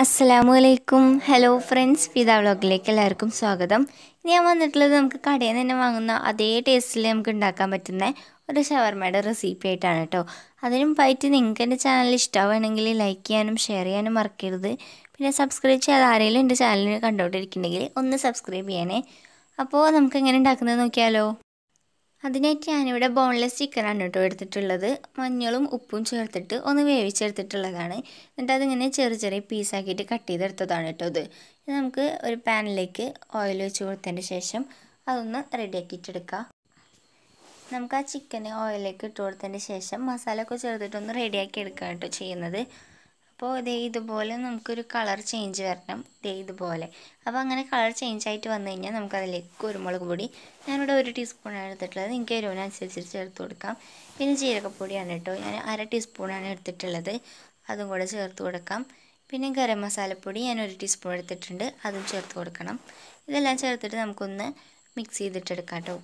അസ്സലാമു അലൈക്കും hello friends Fida വ്ളോഗിലേക്ക് എല്ലാവർക്കും സ്വാഗതം ഇനി ഞാൻ വന്നിട്ടുള്ളത് നമുക്ക് കടയിൽ നിന്ന് തന്നെ വാങ്ങുന്ന അതേ ടേസ്റ്റിൽ നമുക്ക് ഉണ്ടാക്കാൻ പറ്റുന്ന ഒരു ഷവർമയുടെ റെസിപ്പി ആയിട്ടാണ് കേട്ടോ അതിന് മുമ്പായിട്ട് നിങ്ങൾക്ക് എൻ്റെ ചാനൽ ഇഷ്ടമാവുകയാണെങ്കിൽ ലൈക്ക് ചെയ്യാനും ഷെയർ ചെയ്യാനും മറക്കരുത് പിന്നെ സബ്സ്ക്രൈബ് ചെയ്യാതെ ആരെങ്കിലും എൻ്റെ ചാനൽ കണ്ടുകൊണ്ടിരിക്കുന്നുണ്ടെങ്കിൽ ഒന്ന് സബ്സ്ക്രൈബ് ചെയ്യണേ അപ്പോൾ നമുക്ക് എങ്ങനെ ഉണ്ടാക്കുന്നത് നോക്കിയാലോ അതിനായിട്ട് ഞാനിവിടെ ബോൺലെസ് ചിക്കനാണ് കേട്ടോ എടുത്തിട്ടുള്ളത് മഞ്ഞളും ഉപ്പും ചേർത്തിട്ട് ഒന്ന് വേവിച്ചെടുത്തിട്ടുള്ളതാണ് എന്നിട്ട് അതിങ്ങനെ ചെറിയ ചെറിയ പീസാക്കിയിട്ട് കട്ട് ചെയ്തെടുത്തതാണ് കേട്ടോ ഇത് ഇത് നമുക്ക് ഒരു പാനിലേക്ക് ഓയിൽ വെച്ച് കൊടുത്തതിന് ശേഷം അതൊന്ന് റെഡിയാക്കിയിട്ടെടുക്കാം നമുക്ക് ആ ചിക്കന് ഓയിലേക്ക് ഇട്ട് കൊടുത്തതിന് ശേഷം മസാല ഒക്കെ ചേർത്തിട്ടൊന്ന് റെഡിയാക്കി എടുക്കുക കേട്ടോ ചെയ്യുന്നത് അപ്പോൾ ഇതേ ഇതുപോലെ നമുക്കൊരു കളർ ചേഞ്ച് വരണം ദേ ഇതുപോലെ അപ്പോൾ അങ്ങനെ കളർ ചേഞ്ച് ആയിട്ട് വന്നു കഴിഞ്ഞാൽ നമുക്കതിലേക്ക് കുരുമുളക് പൊടി ഞാനിവിടെ ഒരു ടീസ്പൂണാണ് എടുത്തിട്ടുള്ളത് നിങ്ങൾക്ക് എരിവിനനുസരിച്ച് ചേർത്ത് കൊടുക്കാം പിന്നെ ജീരകപ്പൊടിയാണ് കേട്ടോ ഞാൻ അര ടീസ്പൂണാണ് എടുത്തിട്ടുള്ളത് അതും കൂടെ ചേർത്ത് കൊടുക്കാം പിന്നെ ഗരം മസാലപ്പൊടി ഞാൻ ഒരു ടീസ്പൂൺ എടുത്തിട്ടുണ്ട് അതും ചേർത്ത് കൊടുക്കണം ഇതെല്ലാം ചേർത്തിട്ട് നമുക്കൊന്ന് മിക്സ് ചെയ്തിട്ടെടുക്കാം കേട്ടോ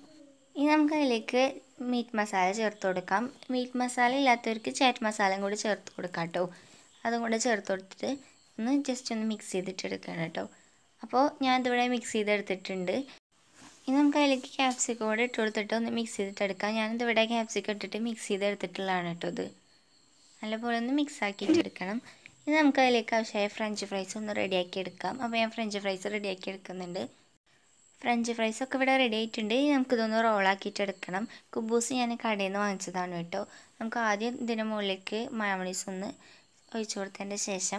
ഇനി നമുക്ക് അതിലേക്ക് മീറ്റ് മസാല ചേർത്ത് കൊടുക്കാം മീറ്റ് മസാല ഇല്ലാത്തവർക്ക് ചാറ്റ് മസാലയും കൂടി ചേർത്ത് കൊടുക്കാം കേട്ടോ അതും കൂടെ ചേർത്ത് കൊടുത്തിട്ട് ഒന്ന് ജസ്റ്റ് ഒന്ന് മിക്സ് ചെയ്തിട്ട് എടുക്കണം കേട്ടോ അപ്പോൾ ഞാൻ ഇതിവിടെ മിക്സ് ചെയ്തെടുത്തിട്ടുണ്ട് ഇനി നമുക്ക് അതിലേക്ക് ക്യാപ്സിക്കം കൂടെ ഇട്ട് കൊടുത്തിട്ട് ഒന്ന് മിക്സ് ചെയ്തിട്ട് എടുക്കാം ഞാനിതിവിടെ ക്യാപ്സിക്കം ഇട്ടിട്ട് മിക്സ് ചെയ്തെടുത്തിട്ടുള്ളതാണ് കേട്ടോ ഇത് നല്ലപോലെ ഒന്ന് മിക്സ് ആക്കിയിട്ട് എടുക്കണം ഇനി നമുക്ക് അതിലേക്ക് ആവശ്യമായ ഫ്രഞ്ച് ഫ്രൈസ് ഒന്ന് റെഡിയാക്കി എടുക്കാം അപ്പോൾ ഞാൻ ഫ്രഞ്ച് ഫ്രൈസ് റെഡിയാക്കി എടുക്കുന്നുണ്ട് ഫ്രഞ്ച് ഫ്രൈസ് ഒക്കെ ഇവിടെ റെഡി ആയിട്ടുണ്ട് ഇനി നമുക്കിതൊന്ന് റോളാക്കിയിട്ട് എടുക്കണം കുബൂസ് ഞാൻ കടയിൽ നിന്ന് വാങ്ങിച്ചതാണ് കേട്ടോ നമുക്ക് ആദ്യം ഇതിന് മുകളിലേക്ക് മയോണീസ് ഒന്ന് ഒഴിച്ചു കൊടുത്തതിൻ്റെ ശേഷം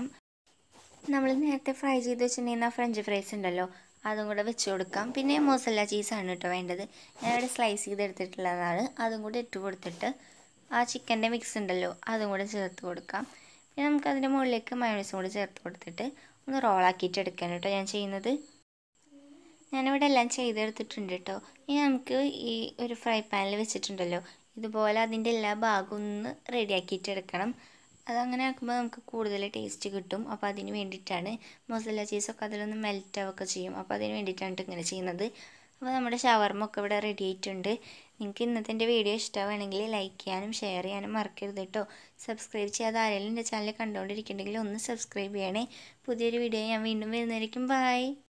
നമ്മൾ നേരത്തെ ഫ്രൈ ചെയ്ത് വെച്ചിട്ടുണ്ടെങ്കിൽ ഫ്രഞ്ച് ഫ്രൈസ് ഉണ്ടല്ലോ അതും കൂടെ വെച്ച് കൊടുക്കാം പിന്നെ മൊസല്ല ചീസാണ് കേട്ടോ വേണ്ടത് ഞാനിവിടെ സ്ലൈസ് ചെയ്തെടുത്തിട്ടുള്ളതാണ് അതും കൂടെ ഇട്ട് കൊടുത്തിട്ട് ആ ചിക്കൻ്റെ മിക്സ് ഉണ്ടല്ലോ അതും കൂടെ ചേർത്ത് കൊടുക്കാം പിന്നെ നമുക്ക് അതിൻ്റെ മുകളിലേക്ക് മയോണീസും കൂടെ ചേർത്ത് കൊടുത്തിട്ട് ഒന്ന് റോളാക്കിയിട്ട് എടുക്കാൻ കേട്ടോ ഞാൻ ചെയ്യുന്നത് ഞാനിവിടെ എല്ലാം ചെയ്തെടുത്തിട്ടുണ്ട് കേട്ടോ ഇനി നമുക്ക് ഈ ഒരു ഫ്രൈ പാനിൽ വെച്ചിട്ടുണ്ടല്ലോ ഇതുപോലെ അതിൻ്റെ എല്ലാ ഭാഗവും ഒന്ന് റെഡിയാക്കിയിട്ട് എടുക്കണം അതങ്ങനെ ആക്കുമ്പോൾ നമുക്ക് കൂടുതൽ ടേസ്റ്റ് കിട്ടും അപ്പോൾ അതിന് വേണ്ടിയിട്ടാണ് മൊസല ചീസൊക്കെ അതിലൊന്ന് മെൽറ്റ് ആവുകയൊക്കെ ചെയ്യും അപ്പോൾ അതിന് വേണ്ടിയിട്ടാണ് ഇങ്ങനെ ചെയ്യുന്നത് അപ്പോൾ നമ്മുടെ ഷവർമ ഒക്കെ ഇവിടെ റെഡി ആയിട്ടുണ്ട് നിങ്ങൾക്ക് ഇന്നത്തെ എൻ്റെ വീഡിയോ ഇഷ്ടമാണെങ്കിൽ ലൈക്ക് ചെയ്യാനും ഷെയർ ചെയ്യാനും മറക്കരുത് കേട്ടോ സബ്സ്ക്രൈബ് ചെയ്യാതെ ആരെങ്കിലും എൻ്റെ ചാനൽ കണ്ടുകൊണ്ടിരിക്കുന്നുണ്ടെങ്കിൽ ഒന്ന് സബ്സ്ക്രൈബ് ചെയ്യണേ പുതിയൊരു വീഡിയോ ഞാൻ വീണ്ടും വരുന്നതായിരിക്കും ബൈ